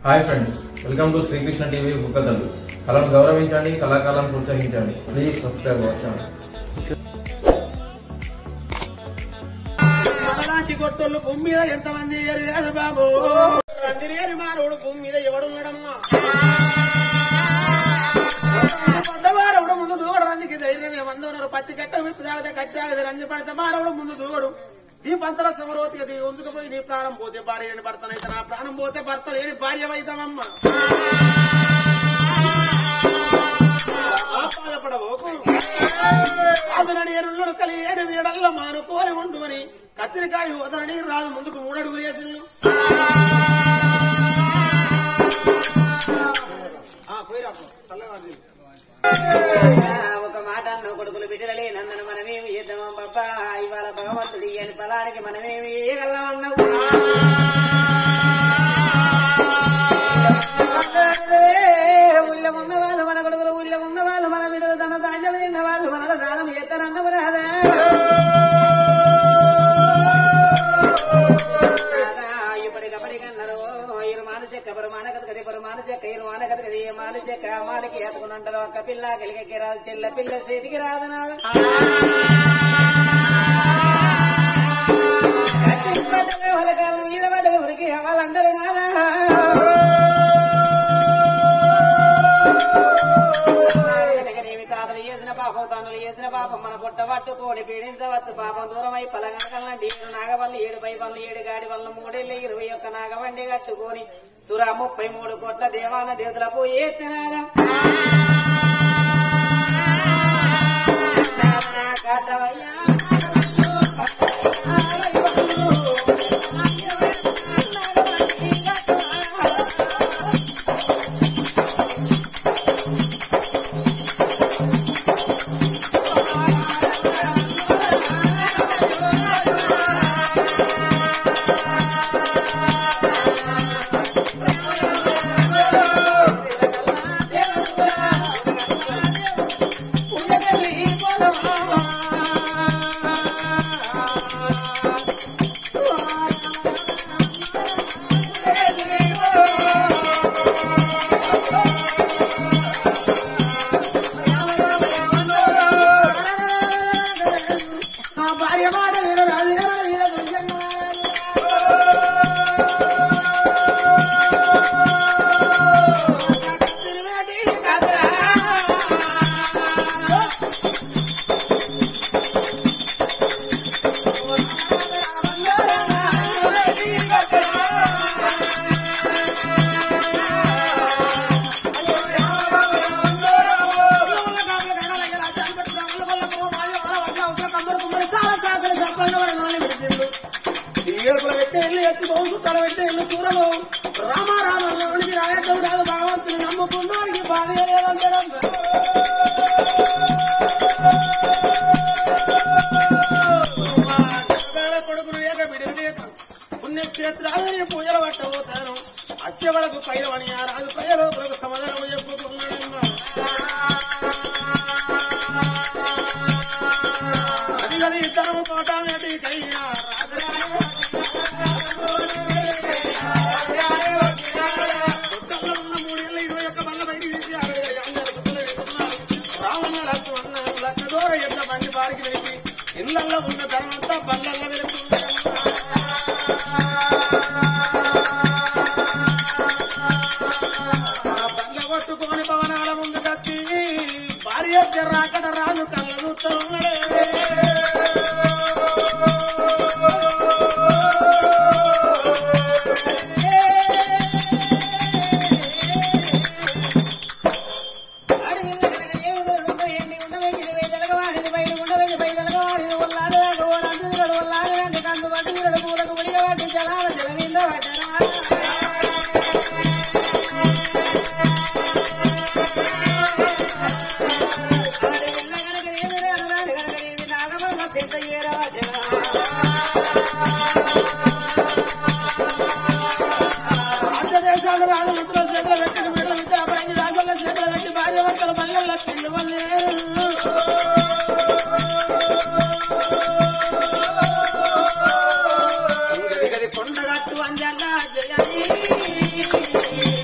Hi friends welcome to Srikrishna TV బుక్కదల్లు కళను గౌరవించండి కళాకారులను ప్రోత్సహించండి ప్లీజ్ సబ్స్క్రైబ్ అవర్ ఛానల్ అలాంటి కొట్టోళ్ళు భూమి మీద ఎంతమంది ఎరగాదు బాబు రందిరేని మానవుడు భూమి మీద ఎవడున్నాడమ్మా పడ్డవారవుడు ముందు దూగడు రందికి ధైర్యం ఏమందన్నారు పచ్చి కట్ట విప్పు తాగితే కట్టాగది రంది పడితే మానవుడు ముందు దూగడు ఈ పంతల సమరోతిగా దిగి ఉంచుకుపోయి నీ ప్రాణం పోతే భార్య లేని భర్తనైతే నా ప్రాణం పోతే భర్త లేని భార్య అవుతామమ్మా బాధపడబోకు అతనని ఎరుళ్ళు కలి ఏడు వీడల్ల మాను కోరి ఉండుమని కత్తిరికాయ వదలని రాజు ముందుకు మూడడుగులు వేసి ఒక మాట అన్న కొడుకులు బిడ్డలే నందన మనమేమి చేద్దామా బాబా ఇవాళ భగవంతుడి అని పలానికి మనమేమి చేయగలం అన్నావు ఊళ్ళో ఉన్న వాళ్ళు మన కొడుకులు ఊళ్ళో ఉన్న వాళ్ళు మన బిడ్డలు తన ధాన్యం తిన్న వాళ్ళు మన దానం చేస్తారన్నవు రాదా ఇప్పటికప్పటికన్నారు ఇరుమాన చెక్క పరమాన కథకది పరమాన చెక్క ఇరుమాన కథకది ఏ మాన చెక్క మాలకి ఎత్తుకున్నంటారు ఒక్క పిల్ల కలిగకి రాదు చెల్ల పిల్ల చేతికి రాదు నాడు వాళ్ళ కాలం మీద పడ్డ ఊరికి వాళ్ళందరూ నాదా వెనకనేమి తాతలు చేసిన పాపం తనులు చేసిన పాపం మన పుట్ట పట్టుకోని పీడించవచ్చు పాపం దూరం అయి పలగనకల్లంటి ఏడు నాగవల్లి ఏడు పై పనులు ఏడు గాడి వల్ల మూడేళ్ళు ఇరవై ఒక్క నాగవండి కట్టుకొని సురా ముప్పై మూడు కోట్ల దేవాన దేవతల పోయి కాటవయ్యా ఆ భార్య మాట నేను రాజుగారు మీద దుర్గంగా తిరువేటి కథరా. పుణ్యక్షేత్రాలని పూజలు పట్టబోతాను వచ్చే వరకు పైరవని ఆ రాజు ప్రజలు సమాధానం చెప్పుకున్నాడమ్మా అది అది ఇద్దరం కోట వేటి కయ్యా కొత్తలో ఉన్న మూడేళ్ళ ఇరవై ఒక్క బల్ల బయటికి తీసి అరవై ఐదు అందరు గుర్తులు వేసుకున్నారు. రావణ లక్ష్మణ లక్క దూర ఎంత బండి బారికి వెలిపి ఇళ్లలో ఉన్న ధనమంతా బల్లల్లో బండ్ల కొట్టుకొని భవనాల ముందు కత్తి భార్య రాకడ రాజు కళ్ళ చూస్తున్నాడే రాజ్యదేశాలు రాజమంత్రుల చేతులు పెట్టి వీళ్ళ విద్య అపరంగి రాజుల చేతులు పెట్టి భార్య భర్తల పల్లెల్లో పిల్లవల్లి గది కొండగట్టు అంజన్న జయని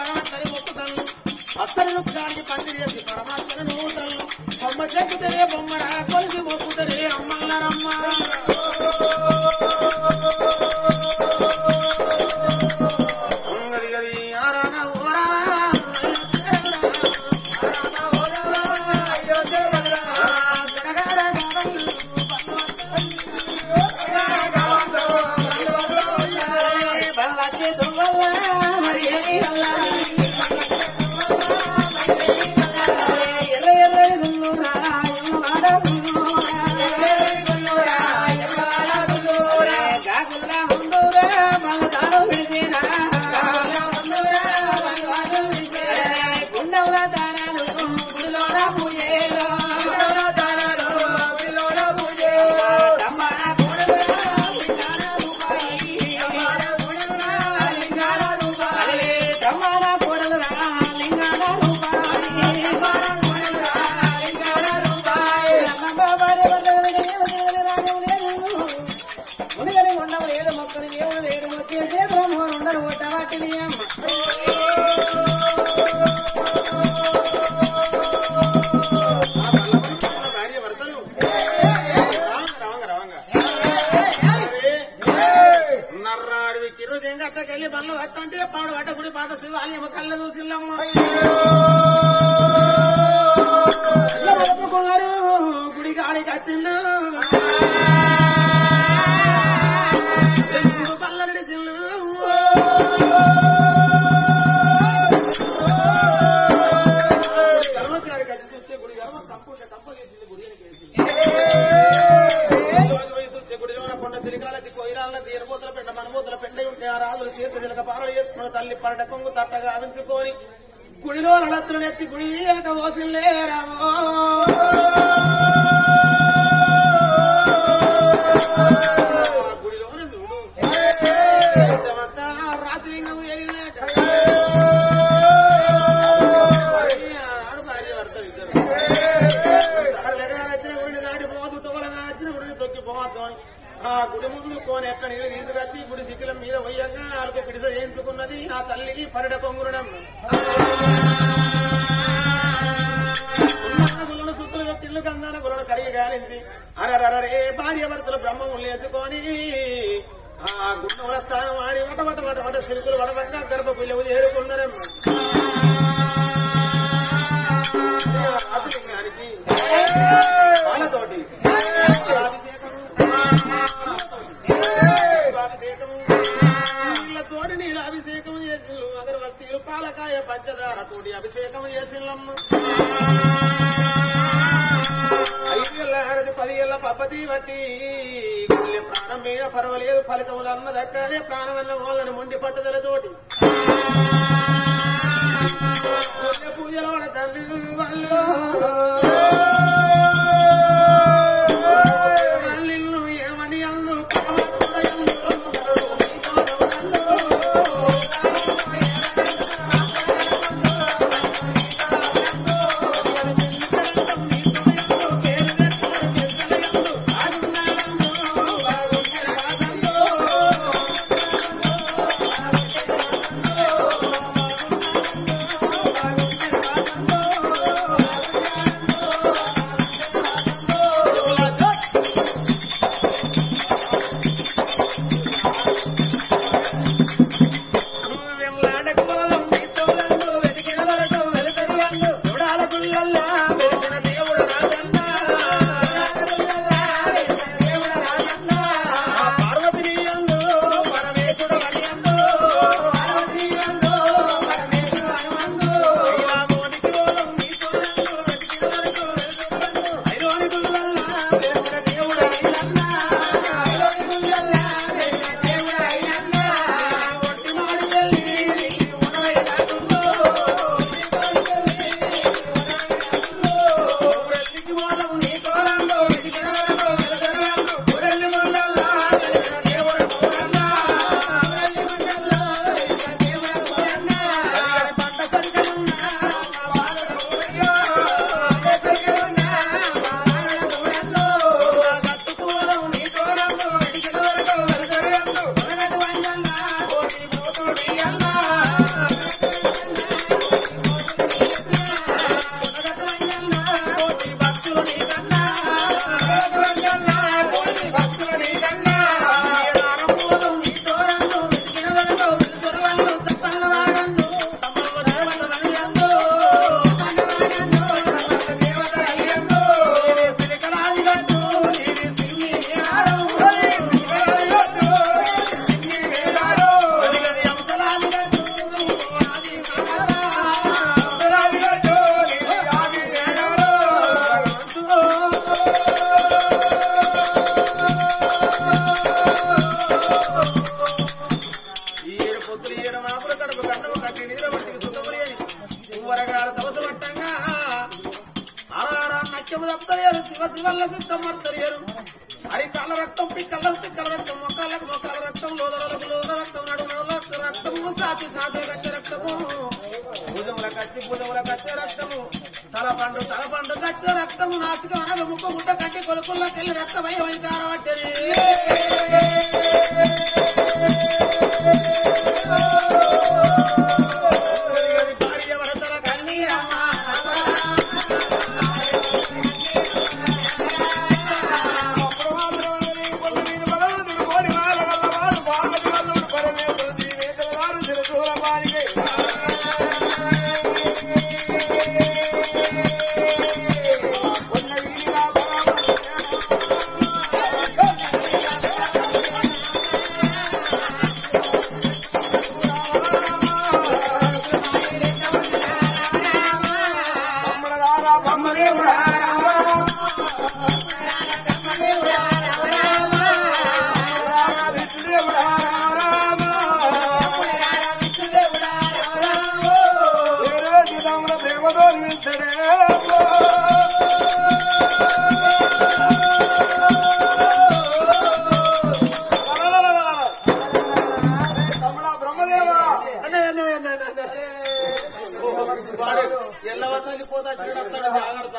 పరమాత్మని మొక్కుతాను అత్తరు వృక్షానికి పందిరి చేసి పరమాత్మని నూతలు బొమ్మ చెక్కుతరే బొమ్మరా కొలిసి మొక్కుతరే అమ్మన్నారమ్మ ఉన్నది అది ఆరాన ఓరానా బల్లచ్చి దువ్వల్ల మరి ఏమి వల్ల? ఎర్ర ఎర్రని గుండురా, ఎమ్మవాడ గుండురా. గాగుల్లా ముందురా, మగతాడు విడిచినా. గుండెంల దారాలు గుడిలోన పూజేలో. తమ్మాడ కోడలురా, లింగాల రూపాయి. తమ్మాడ కోడలురా, లింగాల రూపాయి. అమ్మ బాబారే వందలు దేవుని రాజు లేదు. మునిగని ఉండవు ఏడు మొక్కలు దేవుడు ఏడు మొక్కి చేతులు మూడు ఉండరు ఒట్టవాటిని అమ్మ భార్య భర్తలు రావంగ రావంగ రావంగ నర్రాడివి కిరుదేంగా అట్టకెళ్ళి బండ్లు వస్తంటే పాడు పట్ట గుడి పాత శివాలయం కళ్ళ చూసిల్లమ్మ మొక్కుకున్నారు గుడి కాడికి వచ్చిండు పల్లడి చిల్లు ధర్మకాడికి వచ్చి చూస్తే గుడి ధర్మ తప్పుంటే తప్పకేసింది గుడి రోజు వయసు వచ్చే గుడిలోన కొండ సిలికాలకి కొయిరాళ్ళ తీరబోతుల పెండ మనబోతుల పెండ ఉంటే ఆ రాజులు చేతి చిలక పారలు చేసుకుని తల్లి పరట కొంగు తట్టగా అవించుకొని గుడిలో నడత్తులు ఎత్తి గుడి వెనక పోసిల్లే రామో గుడిలోన చూడు ఇంతమంతా రాత్రి లింగము ఎరిగినట్ట ఆడు భార్య భర్త ఇద్దరు సరళగా నచ్చిన గుడిని దాటిపోదు తోలగా నచ్చిన గుడిని తొక్కిపోవద్దు అని ఆ గుడి ముందు కోని ఎట్ల నీళ్ళు తీసుకొచ్చి గుడి శిఖిలం మీద పోయంగా ఆలకు పిడిస చేయించుకున్నది ఆ తల్లికి పరిడ కొంగురడం గుళ్ళను సుత్తులు వ్యక్తులు కందాన గుళ్ళను కడిగి గాలింది అరరరే భార్య భర్తలు బ్రహ్మము లేచుకొని ఆ గుండెల స్థానం ఆడి వట వట వట వట సిరుకులు వడవంగా గర్భ పిల్లలు చేరుకున్నారమ్మ రాజలింగానికి పాలతోటి నీళ్ళతోటి నీళ్ళు అభిషేకం చేసిండు అగరవస్తీలు పాలకాయ పంచదార తోటి అభిషేకం చేసిండమ్మ ఐదు ఏళ్ళ హరది పది ఏళ్ళ పప్పతి బట్టి గుళ్ళె ప్రాణం మీద పర్వాలేదు ఫలితములు అన్న దక్కనే ప్రాణమన్న వాళ్ళని మొండి పట్టుదలతోటి గుళ్ళె పూజలో తండ్రి వాళ్ళు వాళ్ళిల్లు ఏమని అందు కోటి భక్తులు నీకన్నా భక్తులు నీకన్నా ఏడారం పోదు నీ తోరందు వెతికిన వరకు వెలుతురువందు చెప్పన్న వాగందు సమర్వ దేవత వనియందు దేవత అయ్యందు నీవే సిరికరాది గట్టు నీవే సిన్ని మేడారం సిరికరాది గట్టు సిన్ని మేడారం ఒలిగది అంశలాది గట్టు ఆది సాగరా అంశలాది గట్టు నీవే ఆది మేడారం ఈ ఏడు పొద్దులు ఏడు మాపుల కడుపు కన్నము కట్టి నిద్ర వంటికి సుఖములేని ఉమ్మరగాల తవస పట్టంగా ఆరారా నత్యము తప్పలేరు శివ శివల్ల సిద్ధం మర్తలేరు అరి కళ్ళ రక్తం పిక్కల పిక్కల రక్తం మొక్కలకు మొక్కల రక్తం లోదలకు లోద రక్తం నడుములకు రక్తము సాతి సాతి కచ్చ రక్తము భుజముల కచ్చి భుజముల కచ్చ రక్తము తల పండు తల పండు కచ్చ రక్తము నాసిక అనగ ముక్క ముట్ట కట్టి కొలుకుల్లోకెళ్ళి రక్తమయ వైకారం భార్య వరదల కన్నీరమ్మ ఎల్లవతలి పోతా చూడొస్తాడు జాగ్రత్త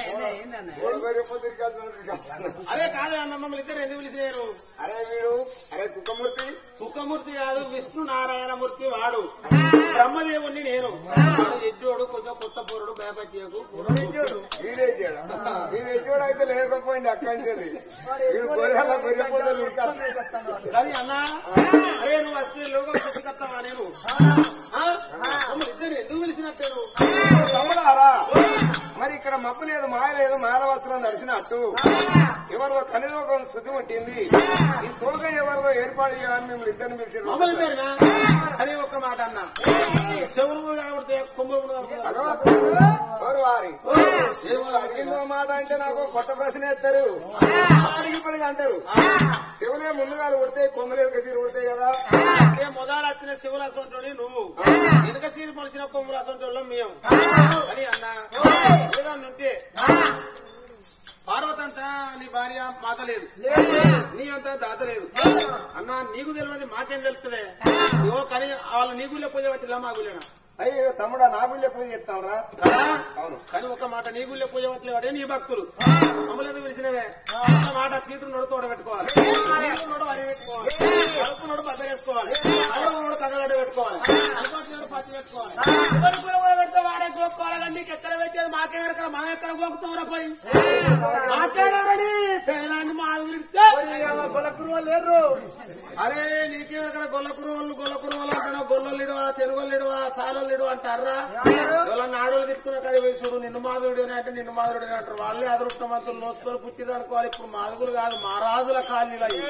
అదే కాదు అన్న మమ్మల్ని ఇద్దరు ఎందుకు పిలిచారు అరే వీడు అరే కుక్కమూర్తి సుఖమూర్తి కాదు విష్ణు నారాయణమూర్తి వాడు బ్రహ్మదేవుణ్ణి నేను వాడు ఎడ్డోడు కొంచెం కొత్త పోరుడు భయపట్టియకు వీడేసాడు వీడేసాడు అయితే లేకపోయింది అక్కడి నుంచి వీడు గొర్రెల గొర్రెపోతలు కానీ అన్న అరే నువ్వు వచ్చే లోకం పుట్టుకొస్తావా నేను ఆ? మమ్మల్ని ఇద్దరు ఎందుకు పిలిచినట్టు తమ్ముడారా మరి ఇక్కడ మప్పు లేదు మాయ లేదు మాల వస్త్రం దర్శనట్టు ఎవరిదో కనీసం ఒక శుద్ధి పుట్టింది ఈ శోక ఎవరిదో ఏర్పాటు చేయాలని మిమ్మల్ని ఇద్దరిని మమ్మల్ని పిలిచి పేరునా అని ఒక్క మాట అన్న చెవులు కాబడితే కొమ్ములు ఎవరు వారి అడిగిందో మాట అంటే నాకు కొత్త ప్రశ్న ఎత్తారు అడిగి పడిగా అంటారు శివులే ముందుగా కొడితే కొమ్మలు ఎరకసీరు కొడితే కదా అంటే మొదలు వచ్చిన శివుల అసంటోని నువ్వు వెనుక సీరి పొలిసిన కొమ్ములు అసంటోళ్ళం మేము అని అన్న ఏదన్నా ఉంటే పార్వతంతా నీ భార్య మాత లేదు నీ అంతా దాత లేదు అన్న నీకు తెలియదు మాకేం తెలుస్తుంది ఇవో కానీ వాళ్ళు నీ గుళ్ళే పూజ పట్టిలా మా గుళ్ళేనా అయ్యో తమ్ముడా నా బిడ్డ పూజ చెప్తాను కదా? అవును కానీ ఒక మాట నీ గుళ్ళే పూజ పట్టలేవాడే నీ భక్తులు మమ్మల్ని ఎందుకు పిలిచినవే ఒక మాట తీటు నోడు తోడ పెట్టుకోవాలి నీరు నోడు వరి పెట్టుకోవాలి కడుపు నోడు బద్ద వేసుకోవాలి అల్లం నోడు కదలడ పెట్టుకోవాలి అనుకోటి నోడు పచ్చి పెట్టుకోవాలి ఎవరు కూడా కూడా పెడితే వాడే గోక్కోవాలి కానీ నీకు ఎక్కడ పెట్టేది మాకే ఎక్కడ మనం ఎక్కడ గోకుతామరా పోయి మాట్లాడాలని పేరాన్ని మా ఆదులిస్తే గొల్లకురు లేరు అరే నీకేం ఎక్కడ గొల్లకురు వాళ్ళు గొల్లకురు వాళ్ళు అంటున్నావు గొల్లలిడువా తెరుగొల్లిడువా సాలలిడు అంటారా ఎవరన్నా ఆడోళ్ళు తిట్టుకున్న కాడి పోయి చూడు నిన్ను మాధురుడు అంటే నిన్ను మాధురుడు అంటారు వాళ్ళే అదృష్టవంతులు నోసుకొని పుట్టిరు అనుకోవాలి ఇప్పుడు మాధుగులు కాదు మహారాజుల కాలనీలు అయ్యి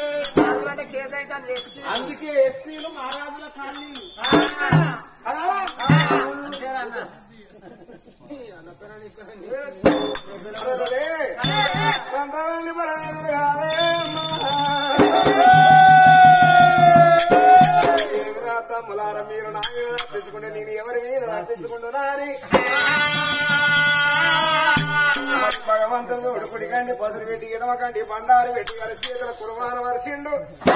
అందుకే ఎస్సీలు మహారాజుల కాలనీలు తమ్ములార మీరు నా మీద నడిపించుకుంటే నేను ఎవరి మీద నడిపించుకుంటున్నాని భగవంతుడు ఉడుకుడి కండి పసులు పెట్టి ఎడమ కండి బండారు పెట్టి గారి చేతుల కుర్బాన వరిచిండు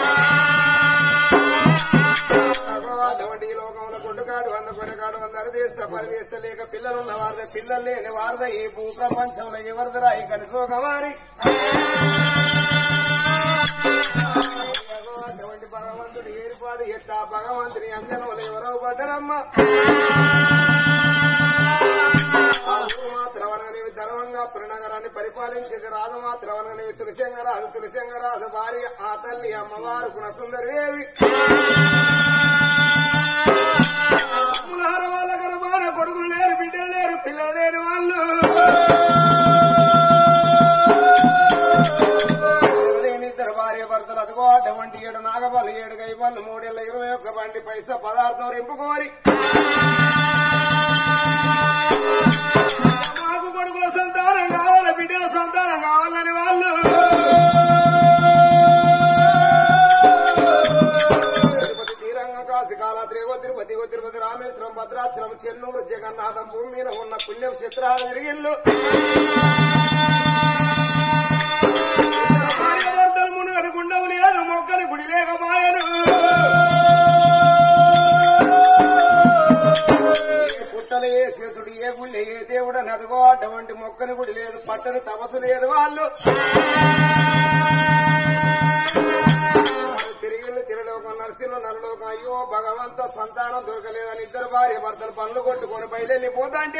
అటువంటి ఈ లోకంలో కొట్టుకాడు వంద కొరకాడు వంద అరదేస్తా పరిదేస్తా లేక పిల్లలున్న వారద పిల్లలు లేని వారద ఈ భూ ప్రపంచంలో ఎవరిదరా ఈ కనిసోకమారి అటువంటి భగవంతుడు ఏర్పాటు ఎట్టా భగవంతుని అంజనంలో ఎవరో పడ్డరమ్మా పరిపాలించేది రాజు మాత్రం అనగా తులసింగ రాజు తులసింగ రాజు భార్య ఆ తల్లి అమ్మవారు గుణ సుందరదేవి ములార వాళ్ళ గర్భాన కొడుకులు లేరు బిడ్డలు లేరు పిల్లలు లేరు వాళ్ళు లేని ఇద్దరు భార్య భర్తలు అదిగో అటువంటి ఏడు నాగబల్లి ఏడు గైబల్లు మూడేళ్ళ ఇరవై ఒక్క బండి పైసా పదార్థం రింపుకోరి మాకు కొడుకుల సంతానం కావాలి బిడ్డల సంతానం కావాలని వాళ్ళు తిరుపతి తీరంగం కాశీ కాళాద్రి ఓ తిరుపతి ఓ తిరుపతి రామేశ్వరం భద్రాచలం చెన్నూరు జగన్నాథం భూమి మీద ఉన్న పుణ్యం చిత్రాలు తిరిగిల్లు భార్యాభర్తలు మునుగడు గుండవు లేదు మొక్కని గుడి లేకపాయను ఏ పుట్టలు ఏ చేతుడు ఏ గుళ్ళె ఏ దేవుడు నదుగో అటువంటి మొక్కని గుడి లేదు పట్టని తపస్సు లేదు వాళ్ళు తిరిగిళ్ళు తిరలోకం నరసింహ నరలోకం అయ్యో భగవంత సంతానం దొరకలేదని ఇద్దరు భార్య భర్తలు పనులు కొట్టుకొని బయలుపోతా అంటే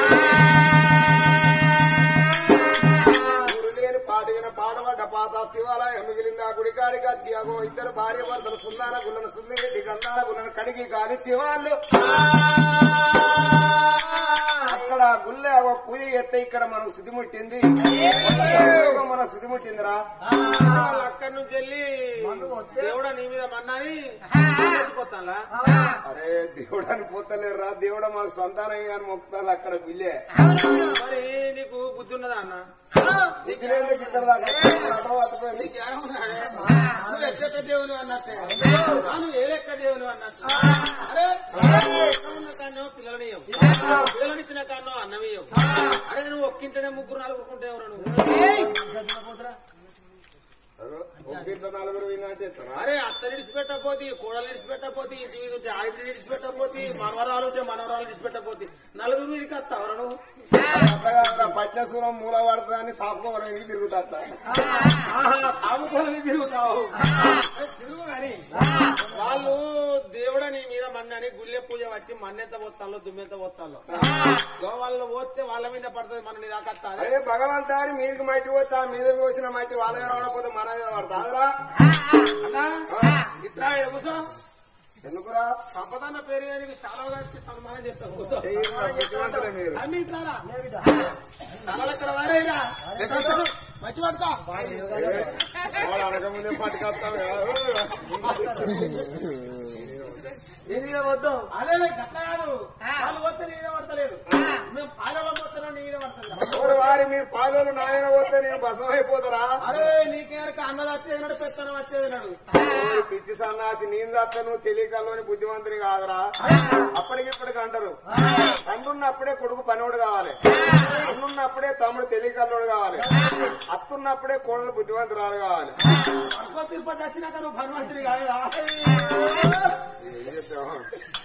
ఊరు లేని పాటిన పాడబడ్డ పాత శివాలయం మిగిలింది ఆ గుడి కాడికి వచ్చి అగో ఇద్దరు భార్య భర్తలు సుందాన గుళ్ళను సుందిరెడ్డి గంధాల గుళ్ళను కడిగి కాని శివాళ్ళు అక్కడ గుళ్ళె ఒక పూజ ఎత్తే ఇక్కడ మనకు శుద్ధి ముట్టింది మన శుద్ధి ముట్టిందిరా వాళ్ళు అక్కడి నుంచి వెళ్ళి దేవుడా నీ మీద మన్నాని ఎత్తుకొత్తాలా అరే దేవుడని పోతలేరా దేవుడ మాకు సంతానం కానీ మొక్కుతారు అక్కడ గుళ్ళే మరి నీకు బుద్ధి ఉన్నదా అన్న దిక్కులేందుకు ఇక్కడ దాకా అటో అటుపోయింది. నువ్వు ఎక్కడ దేవుని అన్నట్టే నువ్వు ఏ లెక్క దేవుని అన్నట్టు అరే ఉన్న కాన్నో పిల్లలనియ్యవు పిల్లలనిచ్చిన కాన్నో అన్నమియ్యవు అరే నువ్వు ఒక్కింటనే ముగ్గురు నలుగురుకుంటే ఎవరు నువ్వు అగో, ఒక్కింట్లో నలుగురు విన్నట్టు ఎట్లా అరే అత్త విడిచిపెట్టకపోతే కోడలు విడిచిపెట్టకపోతే ఇంటి మీద ఉంటే ఆవిడ విడిచిపెట్టకపోతే మనవరాలు ఉంటే మనవరాలు విడిచిపెట్టకపోతే నలుగురు మీదకి వస్తావరా నువ్వు పట్నసూరం మూల పడుతుందని తాపుకోవడం ఇది తిరుగుతా ఆహా, తాగుకోవాలని తిరుగుతావు తిరుగు కానీ వాళ్ళు దేవుడ నీ మీద మన్నని గుళ్ళె పూజ పట్టి మన్నెంత పోతాలో దుమ్మెంత పోతాలో వాళ్ళు పోతే వాళ్ళ మీద పడుతుంది మన నీ దాకా వస్తాది. అరే భగవంతాని మీదకి మట్టి పోతే ఆ మీద పోసిన మట్టి వాళ్ళ మీద పడకపోతే మన మీద పడతాదిరా అన్నా ఇట్లా కూర్చో ఎందుకురా సంపదన్న పేరు మీద నీకు చాలా గారికి సన్మానం చేస్తాను కూర్చో చెయ్యిరా, బుద్ధిమంతులే మీరు అమ్మి ఇట్లారా తలలెక్కడ వారేరా మంచి పడతా వాడు అనకముందే పట్టుకొస్తాం అదే గట్ల కాదు వాళ్ళు పోతే నీ మీద పడతలేదు మేము పాలలో పోతున్నా నీ మీద పడతలేదు ఎవరు వారి మీరు పాలోలు నాయన పోతే నేను బసం అయిపోతారా అరే నీకేరక అన్నది వచ్చేది నాడు పెత్తనం వచ్చేది నాడు ఓరి పిచ్చి సన్నాసి నేను తప్ప నువ్వు తెలియకల్లోని బుద్ధిమంతుని కాదురా అప్పటికిప్పటికి అంటారు తండ్రున్నప్పుడే కొడుకు పనివాడు కావాలి అన్నున్నప్పుడే తమ్ముడు తెలియకల్లోడు కావాలి అత్తున్నప్పుడే కోడలు బుద్ధిమంతురాలు కావాలి అనుకో తిరుపతి వచ్చినాక నువ్వు హనుమంతుని కాలేదా ఏం చెప్తావు?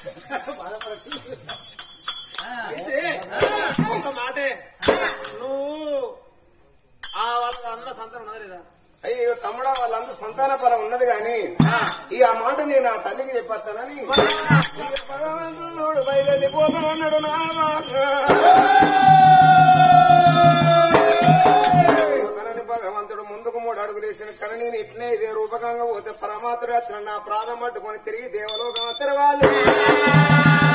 అయితే, ఒక మాటే నువ్వు ఆ వాళ్ళ అందరూ సంతానం ఉన్నదా లేదా అయ్యో తమ్ముడా వాళ్ళందరూ సంతాన ఫలం ఉన్నది గాని ఈ ఆ మాట నేను ఆ తల్లికి చెప్పేస్తానని ఇక భగవంతుడు బయలుదేరిపోతున్నాడు నా మాట. తనని భగవంతుడు ముందుకు మూడు అడుగులు వేసిన కానీ నేను ఇట్లే ఇదే రూపకంగా పోతే పరమాత్ముడు అతను నా ప్రాణం పట్టుకొని తిరిగి దేవలోకం తిరగాలి